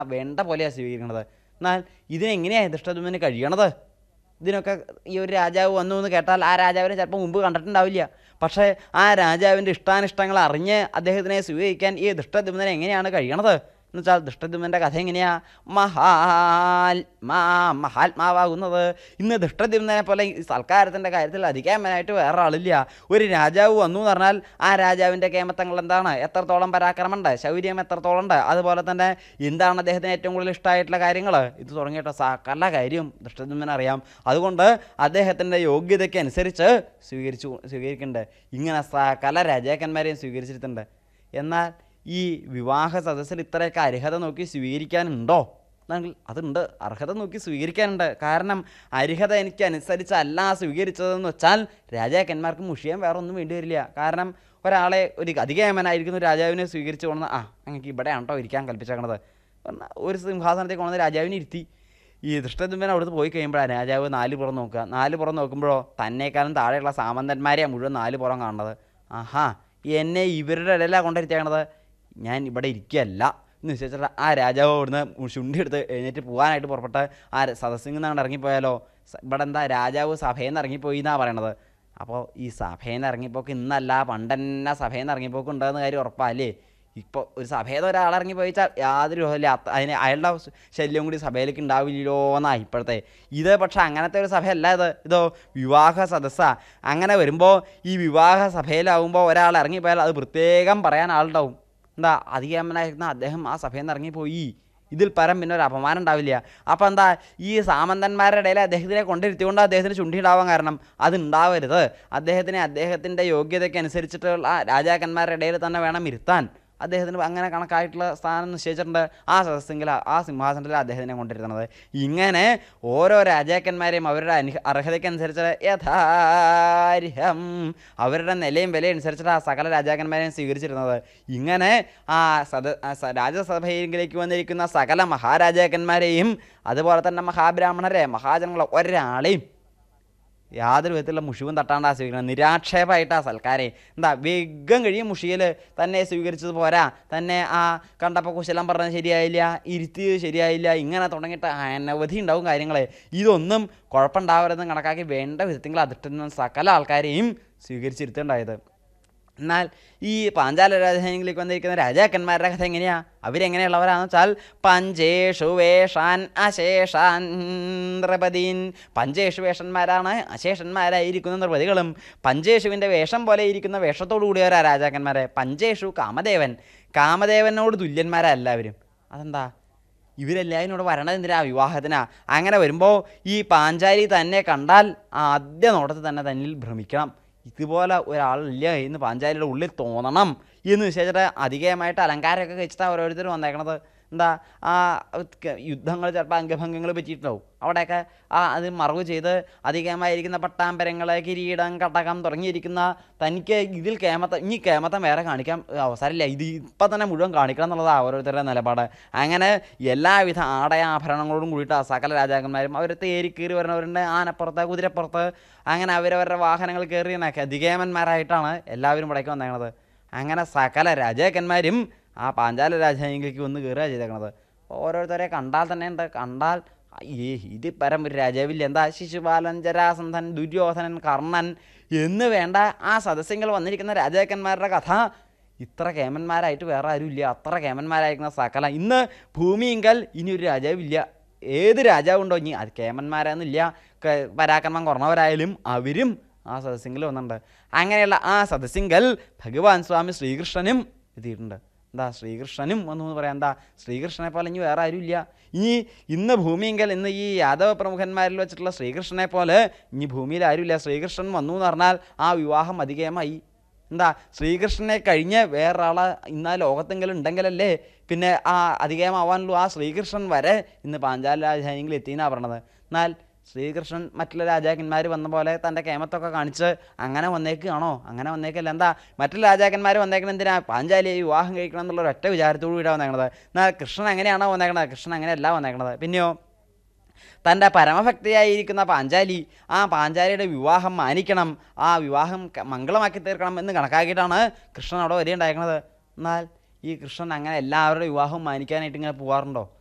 വേണ്ട പോലെയാണ് സ്വീകരിക്കുന്നത് എന്നാൽ ഇതിനെങ്ങനെയാണ് ദൃഷ്ടദ്യുമ്നന് കഴിയണത് ഇതിനൊക്കെ ഈ ഒരു രാജാവ് വന്നു എന്ന് കേട്ടാൽ ആ രാജാവിനെ ചിലപ്പോൾ മുമ്പ് കണ്ടിട്ടുണ്ടാവില്ല പക്ഷേ ആ രാജാവിൻ്റെ ഇഷ്ടാനിഷ്ടങ്ങൾ അറിഞ്ഞ് അദ്ദേഹത്തിനെ സ്വീകരിക്കാൻ ഈ ദൃഷ്ടദ്യുമ്നന് എങ്ങനെയാണ് കഴിയണത് എന്ന് വെച്ചാൽ ദൃഷ്ടദ്യുമ്നൻ്റെ കഥ എങ്ങനെയാ മഹാത്മാ മഹാത്മാവാകുന്നത് ഇന്ന് ദൃഷ്ടദ്യുമ്നെ പോലെ ഈ സൽക്കാരത്തിൻ്റെ കാര്യത്തിൽ അധികാമനായിട്ട് വേറെ ആളില്ല ഒരു രാജാവ് വന്നു എന്ന് പറഞ്ഞാൽ ആ രാജാവിൻ്റെ കേമത്തങ്ങൾ എന്താണ് എത്രത്തോളം പരാക്രമമുണ്ട് ശൗര്യം എത്രത്തോളം ഉണ്ട് അതുപോലെ തന്നെ എന്താണ് അദ്ദേഹത്തിന് ഏറ്റവും കൂടുതൽ ഇഷ്ടമായിട്ടുള്ള കാര്യങ്ങൾ ഇത് തുടങ്ങിയിട്ട് സകല കാര്യം ദൃഷ്ടദ്യുമ്നന് അറിയാം അതുകൊണ്ട് അദ്ദേഹത്തിൻ്റെ യോഗ്യതയ്ക്ക് അനുസരിച്ച് സ്വീകരിച്ചു സ്വീകരിക്കുന്നുണ്ട് ഇങ്ങനെ സകല രാജാക്കന്മാരെയും സ്വീകരിച്ചിട്ടുണ്ട് എന്നാൽ ഈ വിവാഹ സദസ്സിൽ ഇത്രയൊക്കെ അർഹത നോക്കി സ്വീകരിക്കാനുണ്ടോ എന്നെങ്കിൽ അതുണ്ട് അർഹത നോക്കി സ്വീകരിക്കാനുണ്ട് കാരണം അർഹത എനിക്ക് അനുസരിച്ചല്ല സ്വീകരിച്ചതെന്ന് വെച്ചാൽ രാജാക്കന്മാർക്ക് മുഷിയാൻ വേറെ ഒന്നും വേണ്ടി വരില്ല കാരണം ഒരാളെ ഒരു അധികേമനായിരിക്കുന്ന ഒരു രാജാവിനെ സ്വീകരിച്ചു കൊണ്ടുവന്ന് ആ അങ്ങക്ക് ഇവിടെയാണ് കേട്ടോ ഇരിക്കാൻ കൽപ്പിച്ചേക്കണത് പറഞ്ഞാൽ ഒരു സിംഹാസനത്തിൽ കൊണ്ടുവന്ന് രാജാവിനെ ഇരുത്തി ഈ ദൃഷ്ടദ്യുമ്നൻ അവിടുന്ന് പോയി കഴിയുമ്പോഴാണ് രാജാവ് നാല് പുറം നോക്കുക നാല് പുറം നോക്കുമ്പോഴോ തന്നേക്കാളും താഴെയുള്ള സാമന്തന്മാരെയാണ് മുഴുവൻ നാല് പുറം കാണുന്നത് ആഹാ എന്നെ ഇവരുടെ ഇടയിലാണ് കൊണ്ടിരുത്തിയാണത് ഞാൻ ഇവിടെ ഇരിക്കുകയല്ല എന്ന് വിശ്വസിച്ചിട്ട് ആ രാജാവ് അവിടുന്ന് ചുണ്ടി എടുത്ത് എഴുന്നേറ്റ് പോകാനായിട്ട് പുറപ്പെട്ട് ആ സദസ്സിൽ നിന്നാണ് ഇറങ്ങിപ്പോയാലോ സ- ഇവിടെ എന്താ രാജാവ് സഭയിൽ നിന്ന് ഇറങ്ങിപ്പോയി എന്നാണ് പറയണത് അപ്പോൾ ഈ സഭയിൽ നിന്ന് ഇറങ്ങിപ്പോക്ക് ഇന്നല്ല പണ്ടെന്നെ സഭയിൽ നിന്ന് ഇറങ്ങിപ്പോക്ക് ഉണ്ടെന്ന് കാര്യം ഉറപ്പല്ലേ ഇപ്പോൾ ഒരു സഭയിൽ നിന്ന് ഒരാൾ ഇറങ്ങി പോയിച്ചാൽ യാതൊരു ഇല്ല അതിന് അയാളുടെ ശല്യം കൂടി സഭയിലേക്ക് ഉണ്ടാവില്ലല്ലോ എന്നാ ഇപ്പോഴത്തെ ഇത് പക്ഷെ അങ്ങനത്തെ ഒരു സഭയല്ല ഇത് ഇതോ വിവാഹ സദസ്സാ അങ്ങനെ വരുമ്പോൾ ഈ വിവാഹ സഭയിലാവുമ്പോൾ ഒരാൾ ഇറങ്ങിപ്പോയാൽ അത് പ്രത്യേകം പറയാൻ ആളുണ്ടാവും എന്താ അധികമനായിരുന്ന അദ്ദേഹം ആ സഭയിൽ നിന്ന് ഇറങ്ങിപ്പോയി ഇതിൽ പരം പിന്നെ ഒരു അപമാനം ഉണ്ടാവില്ല അപ്പം എന്താ ഈ സാമന്തന്മാരുടെ ഇടയിൽ അദ്ദേഹത്തിനെ കൊണ്ടിരുത്തിക്കൊണ്ട് അദ്ദേഹത്തിന് ചുണ്ടിയിടാവാൻ കാരണം അത് ഉണ്ടാവരുത് അദ്ദേഹത്തിനെ അദ്ദേഹത്തിൻ്റെ യോഗ്യതയ്ക്ക് അനുസരിച്ചിട്ടുള്ള ആ രാജാക്കന്മാരുടെ ഇടയിൽ തന്നെ വേണം ഇരുത്താൻ അദ്ദേഹത്തിന് അങ്ങനെ കണക്കായിട്ടുള്ള സ്ഥാനം നിശ്ചയിച്ചിട്ടുണ്ട് ആ സദസ്സെങ്കിൽ ആ സിംഹാസനത്തിൽ അദ്ദേഹത്തിനെ കൊണ്ടിരുത്തുന്നത് ഇങ്ങനെ ഓരോ രാജാക്കന്മാരെയും അവരുടെ അനു അർഹതയ്ക്കനുസരിച്ച് യഥാർഹം അവരുടെ നിലയും വിലയും അനുസരിച്ചിട്ട് ആ സകല രാജാക്കന്മാരെയും സ്വീകരിച്ചിരുന്നത് ഇങ്ങനെ ആ സദ ആ സ- രാജസഭയിലേക്ക് വന്നിരിക്കുന്ന സകല മഹാരാജാക്കന്മാരെയും അതുപോലെ തന്നെ മഹാബ്രാഹ്മണരെ മഹാജനങ്ങളെ ഒരാളെയും യാതൊരു വിധത്തിലുള്ള മുഷിവും തട്ടാണ്ടാ സ്വീകരിക്കണം നിരാക്ഷേപമായിട്ട് ആ സൽക്കാരെ എന്താ വേഗം കഴിയും മുഷിയിൽ തന്നെ സ്വീകരിച്ചത് പോരാ തന്നെ ആ കണ്ടപ്പോൾ കുശലം പറഞ്ഞത് ശരിയായില്ല ഇരുത്തിയത് ശരിയായില്ല ഇങ്ങനെ തുടങ്ങിയിട്ട് അനവധി ഉണ്ടാവും കാര്യങ്ങൾ ഇതൊന്നും കുഴപ്പമുണ്ടാവരുതെന്ന് കണക്കാക്കി വേണ്ട വിധത്തിൽ അതിട്ടുന്ന സകല ആൾക്കാരെയും സ്വീകരിച്ചിരുത്തുണ്ടായത് എന്നാൽ ഈ പാഞ്ചാല രാജധാനികളിലേക്ക് വന്നിരിക്കുന്ന രാജാക്കന്മാരുടെ കഥ എങ്ങനെയാ അവരെങ്ങനെയുള്ളവരാന്ന് വെച്ചാൽ പഞ്ചേഷു വേഷാൻ അശേഷാൻ നൃപതീൻ പഞ്ചേഷു വേഷന്മാരാണ് അശേഷന്മാരായിരിക്കുന്ന നൃപതികളും പഞ്ചേഷുവിൻ്റെ വേഷം പോലെ ഇരിക്കുന്ന വേഷത്തോടു കൂടിയവരാ രാജാക്കന്മാരെ പഞ്ചേഷു കാമദേവൻ കാമദേവനോട് തുല്യന്മാരാ എല്ലാവരും അതെന്താ ഇവരെല്ലാവരും ഇവിടെ വരണത് എന്തിനാ വിവാഹത്തിനാ അങ്ങനെ വരുമ്പോൾ ഈ പാഞ്ചാലി തന്നെ കണ്ടാൽ ആദ്യ നോട്ടത്തിൽ തന്നെ തന്നിൽ ഭ്രമിക്കണം ഇതുപോലെ ഒരാളില്ല എന്ന് പാഞ്ചാലിയുടെ ഉള്ളിൽ തോന്നണം എന്ന് വിശേഷിച്ചിട്ട് അധികമായിട്ട് അലങ്കാരമൊക്കെ കഴിച്ചിട്ടാണ് ഓരോരുത്തർ വന്നേക്കണത് എന്താ ആ യുദ്ധങ്ങൾ ചിലപ്പോൾ അംഗഭംഗങ്ങൾ പറ്റിയിട്ടുണ്ടാവും അവിടെയൊക്കെ ആ അത് മറവ് ചെയ്ത് അധികമായിരിക്കുന്ന പട്ടാമ്പരങ്ങൾ കിരീടം കട്ടകം തുടങ്ങിയിരിക്കുന്ന തനിക്ക് ഇതിൽ കേമത്തം ഇനി കേമത്തം വേറെ കാണിക്കാൻ അവസരമില്ല ഇത് ഇപ്പം തന്നെ മുഴുവൻ കാണിക്കണം എന്നുള്ളതാണ് ഓരോരുത്തരുടെ നിലപാട് അങ്ങനെ എല്ലാവിധ ആടയാഭരണങ്ങളോടും കൂടിയിട്ട് ആ സകല രാജാക്കന്മാരും അവർ തേരി കയറി വരുന്നവരുണ്ട് ആനപ്പുറത്ത് കുതിരപ്പുറത്ത് അങ്ങനെ അവരവരുടെ വാഹനങ്ങൾ കയറി അധികേമന്മാരായിട്ടാണ് എല്ലാവരും ഇവിടേക്ക് വന്നേക്കണത് അങ്ങനെ സകല രാജാക്കന്മാരും ആ പാഞ്ചാല രാജധാനിയിലേക്ക് വന്ന് കയറുക ചെയ്തേക്കണത് അപ്പോൾ ഓരോരുത്തരെ കണ്ടാൽ തന്നെ ഉണ്ട് കണ്ടാൽ ഈ ഇത് പരം ഒരു രാജാവില്ല എന്താ ശിശുപാലൻ ജരാസന്ധൻ ദുര്യോധനൻ കർണൻ എന്ന് വേണ്ട ആ സദസ്യങ്ങൾ വന്നിരിക്കുന്ന രാജാക്കന്മാരുടെ കഥ ഇത്ര കേമന്മാരായിട്ട് വേറെ ആരുമില്ല അത്ര കേമന്മാരായിരിക്കുന്ന സകല ഇന്ന് ഭൂമിയെങ്കിൽ ഇനി ഒരു രാജാവില്ല ഏത് രാജാവുണ്ടോ ഇനി അത് കേമന്മാരാന്നില്ല ക- പരാക്രമം കുറഞ്ഞവരായാലും അവരും ആ സദസ്യങ്കിൽ വന്നിട്ടുണ്ട് അങ്ങനെയുള്ള ആ സദസ്യങ്കൽ ഭഗവാൻ സ്വാമി ശ്രീകൃഷ്ണനും എത്തിയിട്ടുണ്ട് എന്താ ശ്രീകൃഷ്ണനും വന്നു എന്ന് പറയാം എന്താ ശ്രീകൃഷ്ണനെ പോലെ ഇനി വേറെ ആരുമില്ല ഇനി ഇന്ന് ഭൂമിയെങ്കിൽ ഇന്ന് ഈ യാദവ പ്രമുഖന്മാരിൽ വെച്ചിട്ടുള്ള ശ്രീകൃഷ്ണനെ പോലെ ഇനി ഭൂമിയിൽ ആരുമില്ല ശ്രീകൃഷ്ണൻ വന്നു എന്ന് പറഞ്ഞാൽ ആ വിവാഹം അധികമായി എന്താ ശ്രീകൃഷ്ണനെ കഴിഞ്ഞ് വേറൊരാളെ ഇന്ന് ആ ലോകത്തെങ്കിലും ഉണ്ടെങ്കിലല്ലേ പിന്നെ ആ അധികമാവാനുള്ളൂ ആ ശ്രീകൃഷ്ണൻ വരെ ഇന്ന് പാഞ്ചാല രാജധാനിയിൽ എത്തിയെന്നാണ് പറയണത് എന്നാൽ ശ്രീകൃഷ്ണൻ മറ്റുള്ള രാജാക്കന്മാർ വന്ന പോലെ തൻ്റെ കേമത്തൊക്കെ കാണിച്ച് അങ്ങനെ വന്നേക്കുകയാണോ അങ്ങനെ വന്നേക്കല്ല എന്താ മറ്റുള്ള രാജാക്കന്മാർ വന്നേക്കണത് എന്തിനാ പാഞ്ചാലിയെ വിവാഹം കഴിക്കണം എന്നുള്ള ഒറ്റ വിചാരത്തോടു കൂടിയാണ് വന്നേക്കണത് എന്നാൽ കൃഷ്ണൻ എങ്ങനെയാണോ വന്നേക്കണത് കൃഷ്ണൻ അങ്ങനെയല്ല വന്നേക്കണത് പിന്നെയോ തൻ്റെ പരമഭക്തിയായിരിക്കുന്ന പാഞ്ചാലി ആ പാഞ്ചാലിയുടെ വിവാഹം മാനിക്കണം ആ വിവാഹം ക- മംഗളമാക്കി തീർക്കണം എന്ന് കണക്കാക്കിയിട്ടാണ് കൃഷ്ണൻ അവിടെ വരികയുണ്ടായിരിക്കണത് എന്നാൽ ഈ കൃഷ്ണൻ അങ്ങനെ എല്ലാവരുടെ വിവാഹവും മാനിക്കാനായിട്ട് ഇങ്ങനെ പോകാറുണ്ടോ